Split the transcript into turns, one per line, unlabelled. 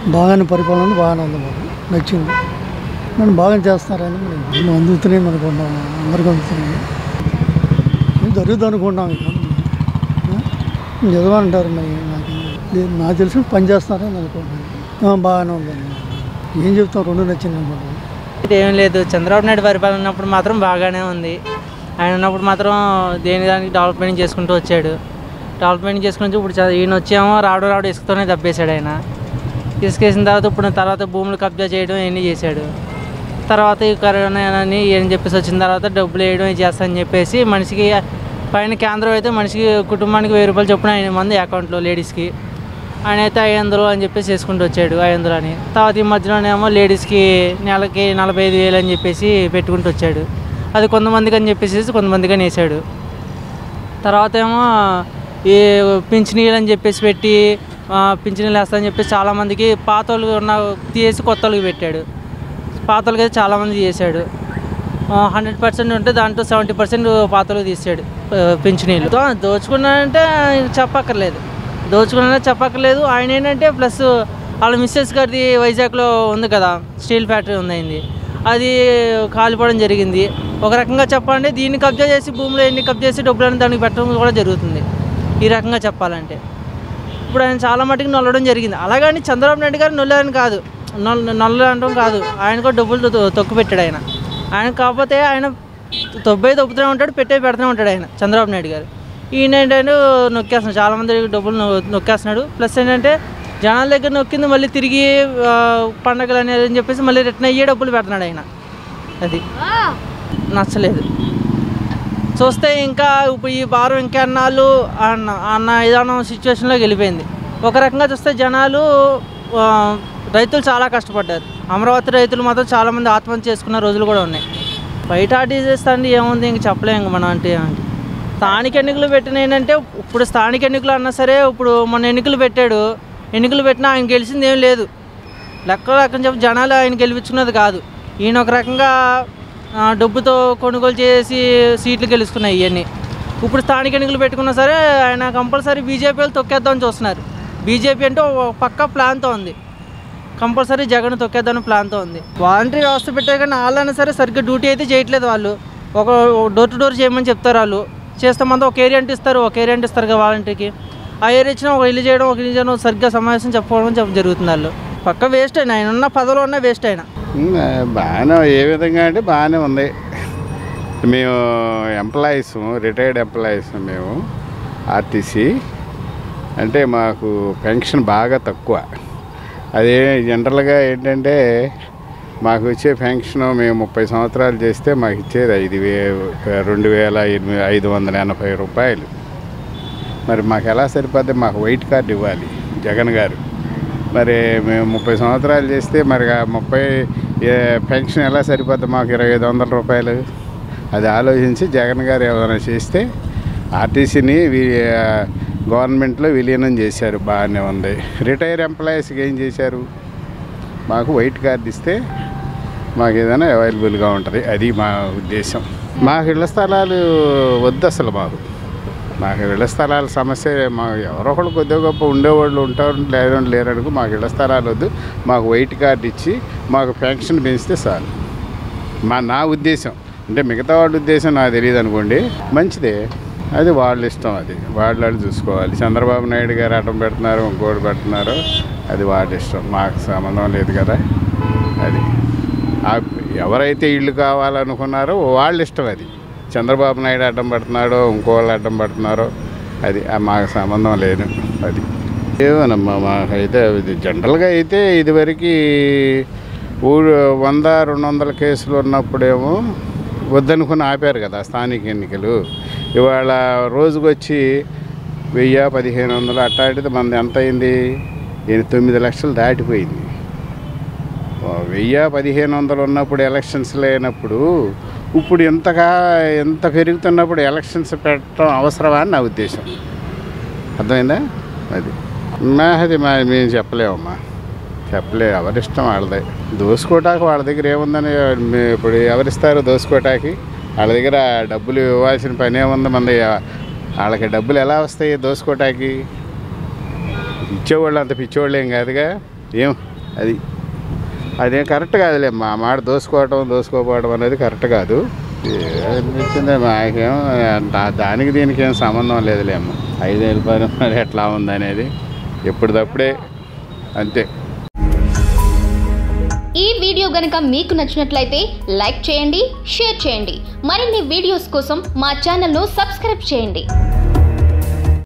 బాగానే పరిపాలన బాగానే ఉంది మాకు నచ్చింది మనం బాగా చేస్తున్నారని మనం అందుతున్నాయి మనకు అందరికీ అందుతున్నాయి ఇది జరుగుతుంది అనుకుంటాం ఇక చదవమంటారు మరి నాకు లేదు, నాకు తెలిసి పని చేస్తున్నారని అనుకుంటున్నాను ఆ, బాగానే ఉందండి ఏం చెప్తాం రెండు నచ్చింది అనుకుంటాను
ఏం లేదు చంద్రబాబు నాయుడు పరిపాలన ఉన్నప్పుడు మాత్రం బాగానే ఉంది ఆయన ఉన్నప్పుడు మాత్రం దేని దానికి డెవలప్మెంట్ చేసుకుంటూ వచ్చాడు డెవలప్మెంట్ చేసుకుని ఇప్పుడు చ- ఈయన వచ్చేమో రావడం రావడం ఇసుకతోనే దబ్బేశాడు ఆయన ఇసుకేసిన తర్వాత ఇప్పుడు తర్వాత భూములు కబ్జా చేయడం ఇవన్నీ చేశాడు తర్వాత ఈ కరోనా అని ఏం చెప్పేసి వచ్చిన తర్వాత డబ్బులు వేయడం ఇది చేస్తా అని చెప్పేసి మనిషికి పైన కేంద్రం అయితే మనిషికి కుటుంబానికి వెయ్యి రూపాయలు చొప్పున ఆయన మంది అకౌంట్లో లేడీస్కి ఆయన అయితే ఐదు వందలు అని చెప్పేసి వేసుకుంటూ వచ్చాడు ఐదు వందలు అని తర్వాత ఈ మధ్యలోనేమో లేడీస్కి నెలకి నలభై ఐదు వేలు అని చెప్పేసి పెట్టుకుంటూ వచ్చాడు అది కొంతమందికి అని చెప్పేసి కొంతమందికి అని వేసాడు తర్వాత ఏమో ఈ పింఛనీలు అని చెప్పేసి పెట్టి ఆ, పింఛనీలు వేస్తా అని చెప్పేసి చాలామందికి పాత వాళ్ళు ఉన్న తీసి కొత్త వాళ్ళకి పెట్టాడు పాత వాళ్ళకి అయితే చాలామంది చేశాడు హండ్రెడ్ పర్సెంట్ ఉంటే దాంట్లో సెవెంటీ పర్సెంట్ పాతలు తీసాడు ఆ, పింఛనీలు దో- దోచుకున్నాడంటే చెప్పక్కర్లేదు దోచుకున్నా చెప్పక్కర్లేదు ఆయన ఏంటంటే ప్లస్ వాళ్ళ మిస్సెస్ గారిది వైజాగ్లో ఉంది కదా స్టీల్ ఫ్యాక్టరీ ఉంది అయింది అది కాలిపోవడం జరిగింది ఒక రకంగా చెప్పాలంటే దీన్ని కబ్జా చేసి భూమిలో ఎన్ని కబ్జా చేసి డబ్బులను దానికి పెట్టడం కూడా జరుగుతుంది ఈ రకంగా చెప్పాలంటే ఇప్పుడు ఆయన చాలా మటుకు నొల్లడం జరిగింది అలాగని చంద్రబాబు నాయుడు గారు నొల్లారని కాదు నొల్ల నొల్ల అనడం కాదు ఆయన కూడా డబ్బులు తొ- తొక్కు పెట్టాడు ఆయన ఆయన కాకపోతే ఆయన తొబ్బే తొప్పుతూనే ఉంటాడు పెట్టే పెడుతూనే ఉంటాడు ఆయన చంద్రబాబు నాయుడు గారు ఈయన ఏంటంటే నొక్కేస్తున్నాడు చాలామంది డబ్బులు నొ- నొక్కేస్తున్నాడు ప్లస్ ఏంటంటే జనాల దగ్గర నొక్కింది మళ్ళీ తిరిగి ఆ, పండగలు అనేది అని చెప్పేసి మళ్ళీ రిటర్న్ అయ్యే డబ్బులు పెడుతున్నాడు ఆయన అది నచ్చలేదు చూస్తే ఇంకా ఇప్పుడు ఈ భారం ఇంకెన్నాళ్ళు అన్న అన్న విధానం సిచ్యువేషన్లోకి వెళ్ళిపోయింది ఒక రకంగా చూస్తే జనాలు ఆ, రైతులు చాలా కష్టపడ్డారు అమరావతి రైతులు మాత్రం చాలామంది ఆత్మహత్య చేసుకున్న రోజులు కూడా ఉన్నాయి బయట ఆర్టీసీ ఏముంది ఇంక చెప్పలేము ఇంక మనం అంటే అంటే స్థానిక ఎన్నికలు పెట్టిన ఏంటంటే ఇప్పుడు స్థానిక ఎన్నికలు అన్నా సరే ఇప్పుడు మొన్న ఎన్నికలు పెట్టాడు ఎన్నికలు పెట్టినా ఆయన గెలిచింది ఏం లేదు లెక్క రకం చెప్పి జనాలు ఆయన గెలిపించుకున్నది కాదు ఈయన ఒక రకంగా ఆ, డబ్బుతో కొనుగోలు చేసి సీట్లు గెలుచుకున్నాయి ఇవన్నీ ఇప్పుడు స్థానిక ఎన్నికలు పెట్టుకున్నా సరే ఆయన కంపల్సరీ బీజేపీ వాళ్ళు తొక్కేద్దామని చూస్తున్నారు బీజేపీ అంటే ఒక పక్క ప్లాన్తో ఉంది కంపల్సరీ జగన్ తొక్కేద్దామని ప్లాన్తో ఉంది వాలంటరీ వ్యవస్థ పెట్టే కానీ వాళ్ళైనా సరే సరిగ్గా డ్యూటీ అయితే చేయట్లేదు వాళ్ళు ఒక డోర్ టు డోర్ చేయమని చెప్తారు వాళ్ళు చేస్తే మంది ఒక ఏరియా అంటే ఇస్తారు ఒక ఏరియా అంటే ఇస్తారు కదా వాలంటీర్కి ఆ ఏరియా ఇచ్చినా ఒక ఇల్లు చేయడం ఒక ఇల్లు చేయడం సరిగ్గా సమావేశం చెప్పుకోవడం చెప్ప జరుగుతుంది వాళ్ళు పక్క వేస్ట్ అయినా ఆయన ఉన్న పదవిలో ఉన్న వేస్ట్ అయినా
ఉమ్, బాగానే ఏ విధంగా అంటే బాగానే ఉంది మేము ఎంప్లాయీస్ రిటైర్డ్ ఎంప్లాయీస్ మేము ఆర్టీసీ అంటే మాకు పెన్షన్ బాగా తక్కువ అదే జనరల్గా ఏంటంటే మాకు వచ్చే పెన్షన్ మేము ముప్పై సంవత్సరాలు చేస్తే మాకు ఇచ్చేది ఐదు వే రెండు వేల ఎనిమిది ఐదు వందల ఎనభై రూపాయలు మరి మాకు ఎలా సరిపోద్ది మాకు వైట్ కార్డు ఇవ్వాలి జగన్ గారు మరి మేము ముప్పై సంవత్సరాలు చేస్తే మరి ఆ ముప్పై ఏ, పెన్షన్ ఎలా సరిపోద్ది మాకు ఇరవై ఐదు వందల రూపాయలు అది ఆలోచించి జగన్ గారు ఏమైనా చేస్తే ఆర్టీసీని వీ గవర్నమెంట్లో విలీనం చేశారు బాగానే ఉంది రిటైర్ ఎంప్లాయీస్కి ఏం చేశారు మాకు వైట్ కార్డు ఇస్తే మాకు ఏదైనా అవైలబుల్గా ఉంటుంది అది మా ఉద్దేశం మాకు ఇళ్ల స్థలాలు వద్దు అసలు మాకు మాకు ఇళ్ల స్థలాల సమస్య మా ఎవరో ఒకళ్ళు కొద్దిగా గొప్ప ఉండేవాళ్ళు ఉంటారు లేరు లేరనుకో మాకు ఇళ్ల స్థలాలు వద్దు మాకు వైట్ కార్డు ఇచ్చి మాకు పెన్షన్ పెంచితే చాలు మా నా ఉద్దేశం అంటే మిగతా వాళ్ళ ఉద్దేశం నాకు తెలియదు అనుకోండి మంచిదే అది వాళ్ళ ఇష్టం అది వాళ్ళు వాళ్ళు చూసుకోవాలి చంద్రబాబు నాయుడు గారు అడ్డం పెడుతున్నారు ఇంకోటి పెడుతున్నారు అది వాళ్ళ ఇష్టం మాకు సంబంధం లేదు కదా అది ఆ- ఎవరైతే ఇల్లు కావాలనుకున్నారో వాళ్ళ ఇష్టం అది చంద్రబాబు నాయుడు అడ్డం పెడుతున్నాడో ఇంకోళ్ళు అడ్డం పెడుతున్నారో అది ఆ మాకు సంబంధం లేదు అది ఏమోనమ్మా మాకైతే ఇది జనరల్గా అయితే ఇదివరకు ఊరు వంద రెండు వందల కేసులు ఉన్నప్పుడేమో వద్దనుకుని ఆపారు కదా స్థానిక ఎన్నికలు ఇవాళ రోజుకొచ్చి వెయ్యి పదిహేను వందలు అట్టాడితే మనది ఎంత అయింది ఎనిమిది తొమ్మిది లక్షలు దాటిపోయింది ఓ వెయ్యి పదిహేను వందలు ఉన్నప్పుడు ఎలక్షన్స్ లేనప్పుడు ఇప్పుడు ఇంతగా ఎంత పెరుగుతున్నప్పుడు ఎలక్షన్స్ పెట్టడం అవసరమా అని నా ఉద్దేశం అర్థమైందా అది మా అది మా మేము చెప్పలేమమ్మా చెప్పలే ఎవరిష్టం వాళ్ళదే దోసుకోటానికి వాళ్ళ దగ్గర ఏముందని మీ- ఇప్పుడు ఎవరిస్తారు దోసుకోటానికి వాళ్ళ దగ్గర డబ్బులు ఇవ్వాల్సిన పని ఏముంది మంది వాళ్ళకి డబ్బులు ఎలా వస్తాయి దోసుకోటానికి ఇచ్చేవాళ్ళు అంత పిచ్చేవాళ్ళు ఏం కాదుగా ఏం అది అదేం కరెక్ట్ కాదులే మా మాట దోసుకోవటం దోసుకోపోవడం అనేది కరెక్ట్ కాదు అనిపించింది మాకేం దా- దానికి దీనికి ఏం సంబంధం లేదులే అమ్మ ఐదేళ్ళ పని మరి ఎట్లా ఉందనేది ఎప్పటిదప్పుడే అంతే
ఈ వీడియో గనుక మీకు నచ్చినట్లయితే లైక్ చేయండి షేర్ చేయండి మరిన్ని వీడియోస్ కోసం మా ఛానల్ను సబ్స్క్రైబ్ చేయండి